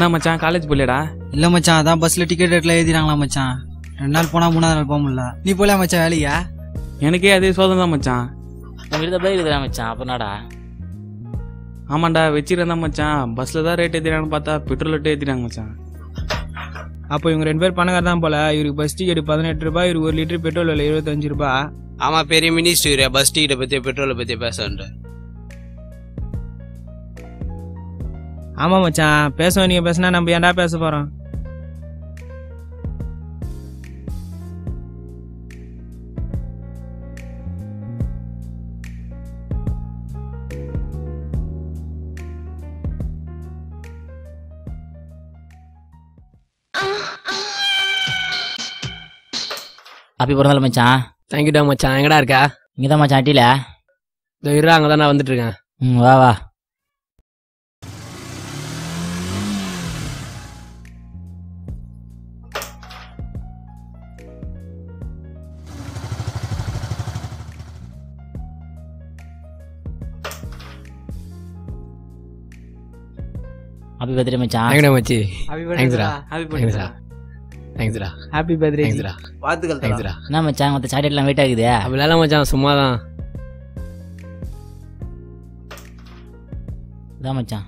என்ன மச்சான் காலேஜ் போலியடா இல்ல மச்சான் அதான் பஸ்ல டிக்கெட் ரேட்ல எழுதிறாங்களா மச்சான் ரெண்டு நாள் போனா மூணாவது நாள் போக முடியல நீ போல மச்சான் வேலையா எனக்கே அதே சோதனை தான் மச்சான் உங்கள்கிட்ட பைக் இருக்குதா மச்சான் அப்பனாடா ஆமாண்டா வச்சிருந்தா மச்சான் பஸ்ல தான் ரேட் ஏத்திறாங்கன்னு பார்த்தா பெட்ரோல் ரேட் ஏத்திட்டாங்க மச்சான் அப்போ இவங்க ரெண்டு பேர் பணக்கார தான் போல இவருக்கு பஸ் டிக்கெட் பதினெட்டு ரூபாய் இவருக்கு ஒரு லிட்டர் பெட்ரோல் விலை இருபத்தஞ்சு ரூபாய் ஆமா பெரிய மினிஸ்டர் பஸ் டிக்கெட்டை பத்தி பெட்ரோலை பத்தி பேசுன்ற ஆமா மச்சான் பேச நீங்க பேசினா நம்ம ஏன்டா பேச போறோம் அப்படி பிறந்தாலும் மச்சான் தேங்க்யூடா மச்சான் எங்கடா இருக்கா இங்கே தான் மச்சான் அட்டியில் இந்த இருடா அங்கே தான் நான் வந்துட்டு இருக்கேன் ம் வா வா அப்படி பர்த்டே மச்சான் தேங்க்யூடா மச்சி Happy தேங்க்ஸ்டா அது தேங்க்ஸ்டா தேங்க்ஸ்டா ஹாப்பி பர்த்டே தேங்க்ஸ்டா வாழ்த்துக்கள் தேங்க்ஸ்டா என்ன மச்சான் மற்ற சாக்லேட்லாம் வெயிட் ஆகுது அப்படிலாம் மச்சான் சும்மா தான் இதான் மச்சான்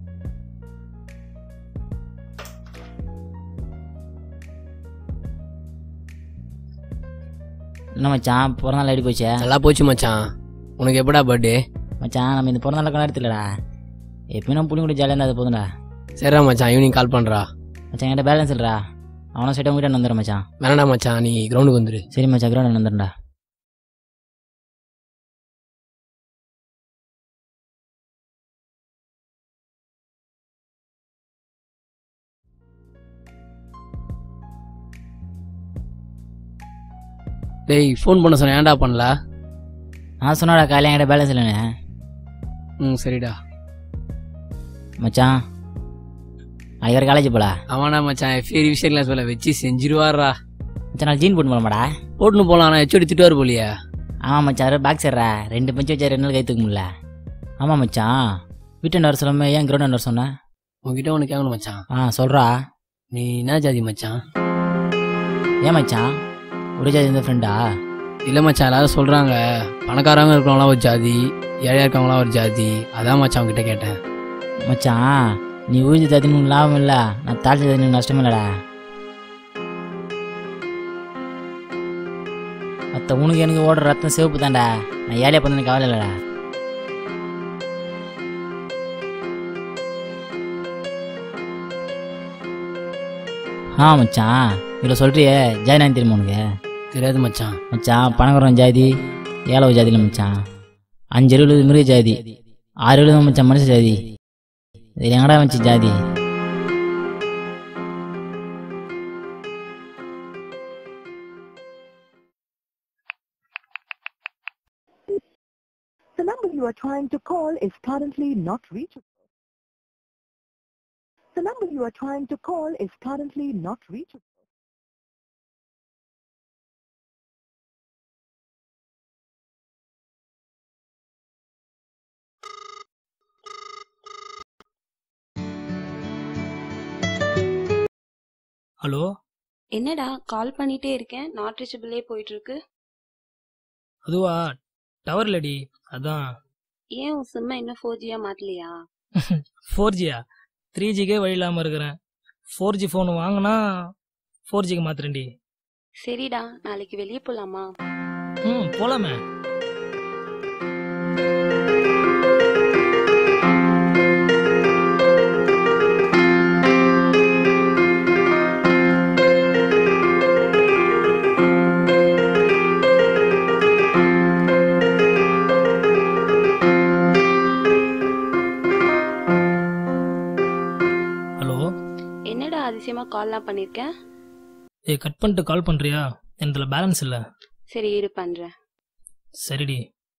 என்ன மச்சான் பிறந்தநாள் ஆடி போச்சே நல்லா போச்சு மச்சான் உனக்கு எப்படா பர்த்டே மச்சான் நம்ம இந்த பிறந்தநாள் கொண்டாடுறதுலடா எப்பயும் நம்ம புள்ளி கூட ஜாலியாக இருந்தால் அது போதும்டா சரிடா மச்சான் ஈவினிங் கால் பண்றா மச்சான் என்கிட்ட பேலன்ஸ் இல்லைடா அவனை சைட்டாக உங்ககிட்ட வந்துடுறேன் மச்சான் வேணாடா மச்சான் நீ கிரவுண்டுக்கு வந்துரு சரி மச்சான் கிரௌண்ட் வந்துடும்டா டேய் ஃபோன் பண்ண சொன்னேன் ஏன்டா பண்ணல நான் சொன்னாடா காலையில் என்கிட்ட பேலன்ஸ் இல்லைன்னு ம் சரிடா மச்சான் நாளைக்கு காலேஜ் போல அவனா மச்சான் எஃப்ஏ விஷயம்லாம் சொல்ல வச்சு செஞ்சிருவாரா மச்சான் நான் ஜீன் போட்டு போகலாமாடா போட்டுன்னு போலாம் ஆனால் எச்சோடி திட்டுவார் போலியே ஆமாம் மச்சான் அது பேக் சேர்றா ரெண்டு பஞ்சு வச்சா ரெண்டு நாள் கை தூக்க முடியல ஆமாம் மச்சான் வீட்டு வர சொல்லாம ஏன் கிரௌண்ட் வர சொன்னேன் உன்கிட்ட ஒன்று கேட்கணும் மச்சான் ஆ சொல்கிறா நீ என்ன ஜாதி மச்சான் ஏன் மச்சான் ஒரு ஜாதி இந்த ஃப்ரெண்டா இல்லை மச்சான் எல்லாரும் சொல்கிறாங்க பணக்காரங்க இருக்கிறவங்களாம் ஒரு ஜாதி ஏழையா இருக்கவங்களாம் ஒரு ஜாதி அதான் மச்சான் உங்ககிட்ட கேட்டேன் மச்சான் நீ உயிர் ஜாதின்னு உனக்கு லாபம் இல்லை நான் தாழ்ச்சி ஜாதி உனக்கு நஷ்டம் இல்லைடா மற்ற உனக்கு எனக்கு ஓடுற ரத்தம் சிவப்பு தான்டா நான் ஏழையா பண்ண எனக்கு கவலை இல்லைடா ஆ மச்சான் இவ்வளோ சொல்றியே ஜாதி நான் தெரியுமா உனக்கு தெரியாது மச்சான் மச்சான் பணக்காரன் ஜாதி ஏழவு ஜாதியில் மச்சான் அஞ்சு எழுபது மிருக ஜாதி ஆறு எழுபது மச்சான் மனுஷ ஜாதி இது எங்கடா வச்சு ஜாதி The number you are trying to call is currently not reachable. The number you are trying to call is currently not reachable. Hello என்னடா கால் பண்ணிட்டே இருக்கேன் நாட் ரீச்சபிளே போயிட்டு இருக்கு அதுவா டவர் இல்லடி அதான் ஏன் உன் சிம்ம இன்னும் ஃபோர் ஜியா மாத்தலையா ஃபோர் ஜியா த்ரீ ஜிக்கே வழி இல்லாமல் இருக்கிறேன் ஃபோர் ஜி ஃபோன் வாங்கினா ஃபோர் ஜிக்கு மாத்திரண்டி சரிடா நாளைக்கு வெளியே போலாமா ம் போலாமே ஹலோ என்னடா அதிசயமா கால்லாம் பண்ணிருக்கேன் ஏ கட் பண்ணிட்டு கால் பண்ணுறியா என்னதுல பேலன்ஸ் இல்லை சரி இரு பண்றேன் சரிடி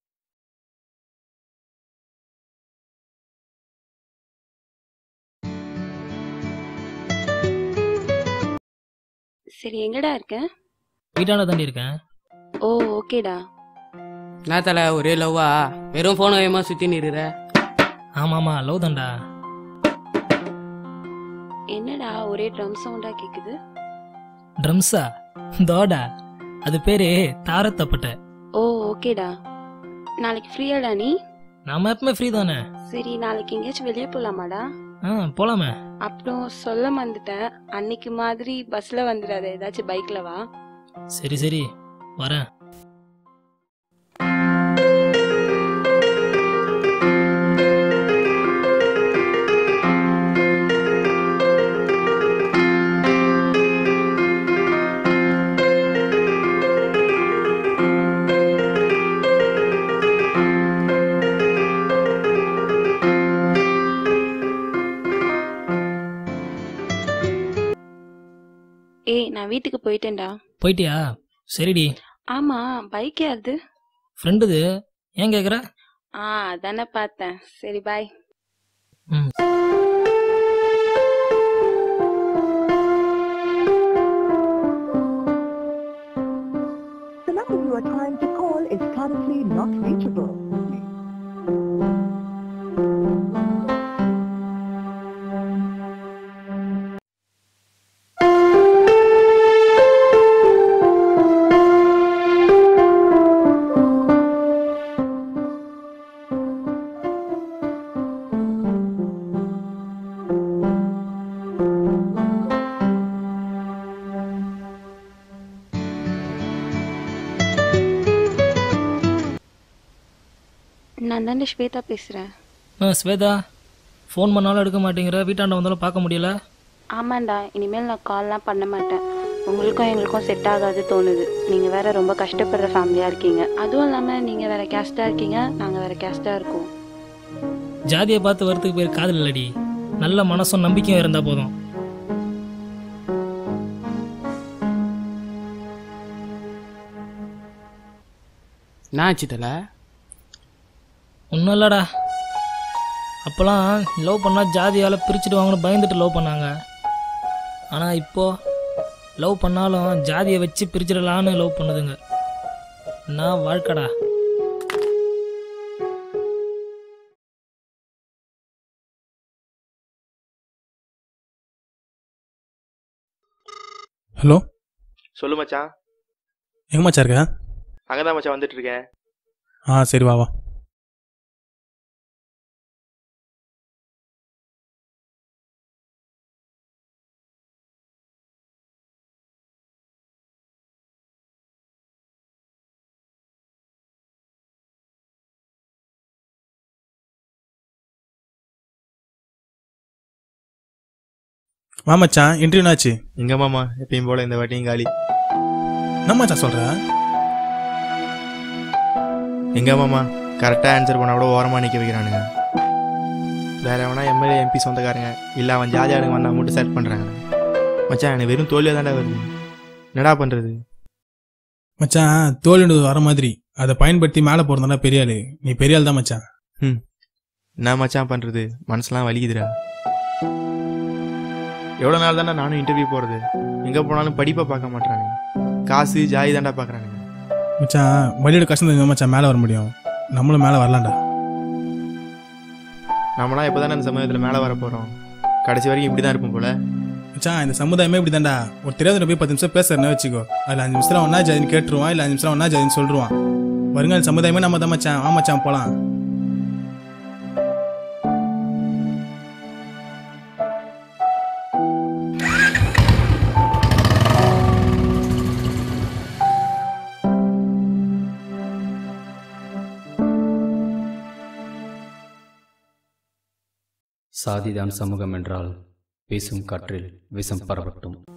சரி எங்கடா இருக்க வீட்டாண்ட தாண்டி இருக்கேன் ஓ ஓகேடா என்ன தல ஒரே லவ்வா வெறும் ஃபோன் வேகமாக சுற்றி நிறுற ஆமாம் ஆமாம் லவ் தான்டா என்னடா ஒரே ட்ரம் சவுண்டா கேக்குது ட்ரம்ஸா தோடா அது பேரு தாரத்தப்பட்ட ஓ ஓகேடா நாளைக்கு ஃப்ரீயாடா நீ நாம எப்பவுமே ஃப்ரீ தானே சரி நாளைக்கு எங்கேயாச்சும் வெளியே போலாமாடா ஆ போலாமே அப்புறம் சொல்ல மறந்துட்டேன் அன்னைக்கு மாதிரி பஸ்ல வந்துடாத ஏதாச்சும் பைக்ல வா சரி சரி வரேன் ஏய் நான் வீட்டுக்கு போயிட்டேன்டா போயிட்டியா சரிடி ஆமா பைக் யாருது ஃப்ரெண்டுது ஏன் கேக்குற ஆ அதானே பார்த்தேன் சரி பாய் ம் The number you are trying to call is currently not reachable. நான் தானே ஸ்வேதா பேசுறேன் ஆ ஸ்வேதா ஃபோன் பண்ணாலும் எடுக்க மாட்டேங்கிற வீட்டாண்ட வந்தாலும் பார்க்க முடியல ஆமாண்டா இனிமேல் நான் கால்லாம் பண்ண மாட்டேன் உங்களுக்கும் எங்களுக்கும் செட் ஆகாது தோணுது நீங்க வேற ரொம்ப கஷ்டப்படுற ஃபேமிலியா இருக்கீங்க அதுவும் இல்லாம நீங்க வேற கேஸ்டா இருக்கீங்க நாங்க வேற கேஸ்டா இருக்கோம் ஜாதியை பார்த்து வரத்துக்கு பேர் காதல் இல்லடி நல்ல மனசும் நம்பிக்கையும் இருந்தா போதும் என்ன ஆச்சு தல ஒன்றும் இல்லடா அப்போல்லாம் லவ் பண்ணால் ஜாதியால் பிரிச்சுடுவாங்கன்னு பயந்துட்டு லவ் பண்ணாங்க ஆனால் இப்போ லவ் பண்ணாலும் ஜாதியை வச்சு பிரிச்சிடலான்னு லவ் பண்ணுதுங்க நான் வாழ்க்கடா ஹலோ சொல்லு மச்சான் எங்க மச்சான் இருக்க அங்கதான் மச்சான் வந்துட்டு இருக்கேன் ஆ சரி வா வா வா மச்சான் இன்டர்வியூ ஆச்சு எங்க மாமா எப்பயும் போல இந்த வாட்டியும் காலி என்ன மச்சான் சொல்ற எங்க மாமா கரெக்டா ஆன்சர் பண்ணா கூட ஓரமா நிக்க வைக்கிறானுங்க வேற எவனா எம்எல்ஏ எம்பி சொந்தக்காரங்க இல்ல அவன் ஜாதி ஆளுங்க வந்தா மட்டும் செலக்ட் பண்றாங்க மச்சான் எனக்கு வெறும் தோல்வியா தாண்டா வருது என்னடா பண்றது மச்சான் தோல்வி வர மாதிரி அதை பயன்படுத்தி மேலே போறதுனா பெரிய ஆளு நீ பெரிய ஆள் தான் மச்சான் என்ன மச்சான் பண்றது மனசுலாம் வலிக்குதுடா எவ்வளோ நாள் தாண்டா நானும் இன்டர்வியூ போறது எங்க போனாலும் படிப்பை பார்க்க மாட்டாங்க காசு ஜாதி தாண்டா பார்க்கறாங்க மச்சான் வழியோட கஷ்டம் தெரிஞ்சா மச்சான் மேலே வர முடியும் நம்மளும் மேலே வரலாம்டா நம்மளாம் எப்போதானே இந்த சமயத்தில் மேலே வர போறோம் கடைசி வரைக்கும் இப்படி தான் இருப்போம் போல மச்சான் இந்த சமுதாயமே இப்படி தான்டா ஒரு தெரியாத போய் பத்து நிமிஷம் பேசுறேன்னு வச்சுக்கோ அதில் அஞ்சு நிமிஷம் ஒன்னா ஜாதின்னு கேட்டுருவான் இல்லை அஞ்சு நிமிஷம் ஒன்னா ஜாதின்னு சொல்லிடுவான் வருங்கால சமுதாயமே நம்ம தான் மச்சான் ஆ மச்சான் போலாம் சாதிதான் சமூகம் என்றால் பேசும் காற்றில் விஷம் பரவட்டும்